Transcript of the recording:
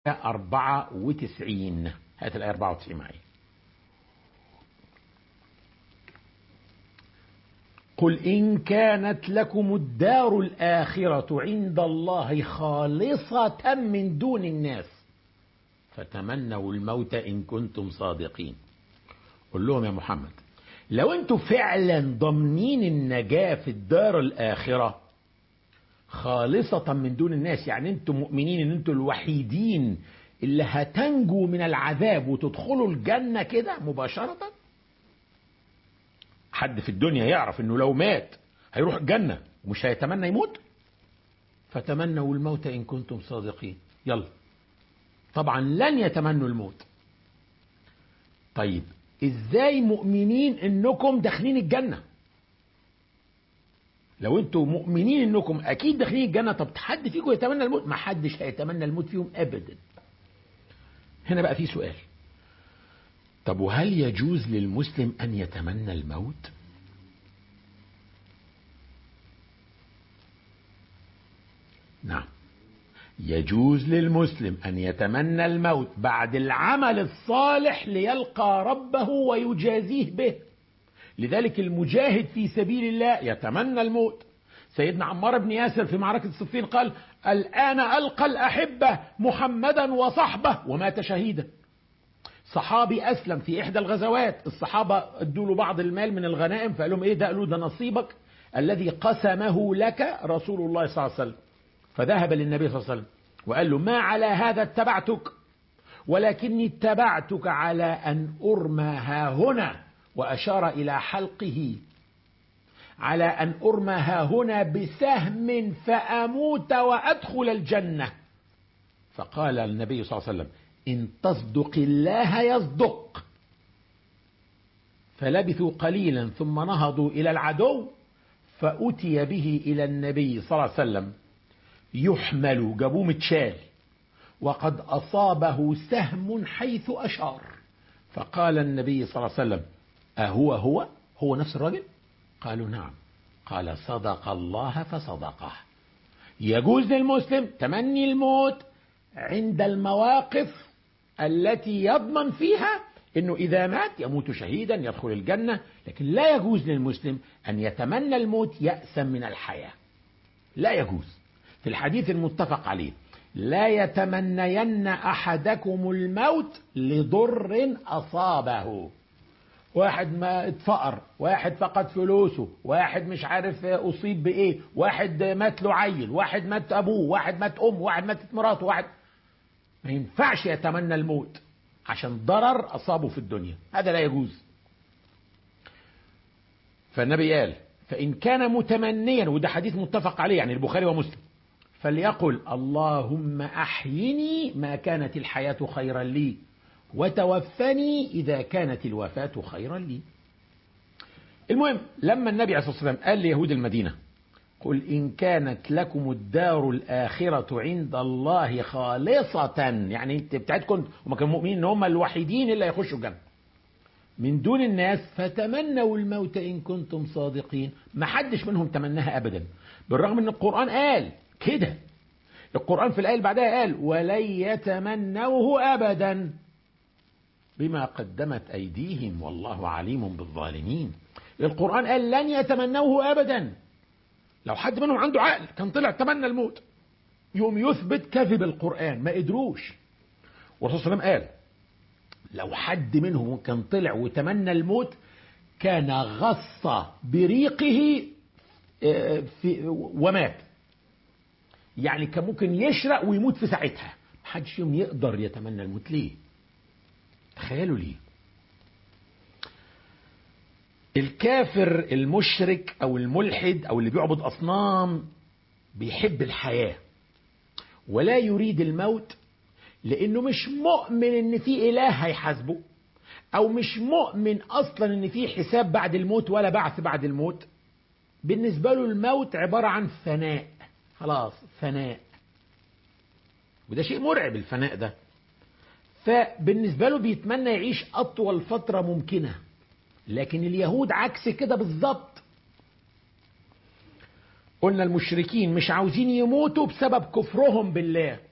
94 هات الآية 94 معي قل إن كانت لكم الدار الآخرة عند الله خالصة من دون الناس فتمنوا الموت إن كنتم صادقين قل لهم يا محمد لو انتم فعلا ضامنين النجاة في الدار الآخرة خالصة من دون الناس يعني انتم مؤمنين ان انتم الوحيدين اللي هتنجوا من العذاب وتدخلوا الجنة كده مباشرة حد في الدنيا يعرف انه لو مات هيروح الجنة ومش هيتمنى يموت فتمنوا الموت ان كنتم صادقين يلا طبعا لن يتمنوا الموت طيب ازاي مؤمنين انكم داخلين الجنه لو انتم مؤمنين انكم اكيد داخلين الجنه طب حد فيكم يتمنى الموت ما حدش هيتمنى الموت فيهم ابدا هنا بقى في سؤال طب وهل يجوز للمسلم ان يتمنى الموت نعم يجوز للمسلم ان يتمنى الموت بعد العمل الصالح ليلقى ربه ويجازيه به لذلك المجاهد في سبيل الله يتمنى الموت سيدنا عمار بن ياسر في معركة الصفين قال الآن ألقى الأحبة محمدا وصحبه ومات شهيدا صحابي أسلم في إحدى الغزوات الصحابة ادوا له بعض المال من الغنائم فقال لهم إيه ده قالوا ده نصيبك الذي قسمه لك رسول الله صلى الله عليه وسلم فذهب للنبي صلى الله عليه وسلم وقال له ما على هذا اتبعتك ولكني اتبعتك على أن أرمى ها هنا وأشار إلى حلقه على أن أرمى ها هنا بسهم فأموت وأدخل الجنة فقال النبي صلى الله عليه وسلم إن تصدق الله يصدق فلبثوا قليلا ثم نهضوا إلى العدو فأتي به إلى النبي صلى الله عليه وسلم يحمل جابوه متشال وقد أصابه سهم حيث أشار فقال النبي صلى الله عليه وسلم أهو هو هو نفس الرجل قالوا نعم قال صدق الله فصدقه يجوز للمسلم تمني الموت عند المواقف التي يضمن فيها انه اذا مات يموت شهيدا يدخل الجنه لكن لا يجوز للمسلم ان يتمنى الموت يأسا من الحياه لا يجوز في الحديث المتفق عليه لا يتمنين احدكم الموت لضر اصابه واحد ما اتفقر واحد فقد فلوسه واحد مش عارف اصيب بايه واحد مات له عيل واحد مات ابوه واحد مات امه واحد ماتت مراته واحد ما ينفعش يتمنى الموت عشان ضرر اصابه في الدنيا هذا لا يجوز فالنبي قال فان كان متمنيا وده حديث متفق عليه يعني البخاري ومسلم فليقل اللهم احيني ما كانت الحياه خيرا لي وتوفني إذا كانت الوفاة خيرا لي المهم لما النبي عليه الصلاة والسلام قال ليهود المدينة قل إن كانت لكم الدار الآخرة عند الله خالصة يعني انت بتاعتكم هم كانوا مؤمنين ان هم الوحيدين اللي هيخشوا الجنة من دون الناس فتمنوا الموت إن كنتم صادقين ما حدش منهم تمناها أبدا بالرغم ان القرآن قال كده القرآن في الآية اللي بعدها قال ولن يتمنوه أبدا بما قدمت أيديهم والله عليم بالظالمين القرآن قال لن يتمنوه أبدا لو حد منهم عنده عقل كان طلع تمنى الموت يوم يثبت كذب القرآن ما قدروش والرسول صلى الله عليه وسلم قال لو حد منهم كان طلع وتمنى الموت كان غص بريقه في ومات يعني كان ممكن يشرق ويموت في ساعتها محدش يوم يقدر يتمنى الموت ليه تخيلوا ليه الكافر المشرك او الملحد او اللي بيعبد اصنام بيحب الحياه ولا يريد الموت لانه مش مؤمن ان في اله هيحاسبه او مش مؤمن اصلا ان في حساب بعد الموت ولا بعث بعد الموت بالنسبه له الموت عباره عن فناء خلاص فناء وده شيء مرعب الفناء ده فبالنسبة له بيتمنى يعيش أطول فترة ممكنة لكن اليهود عكس كده بالظبط قلنا المشركين مش عاوزين يموتوا بسبب كفرهم بالله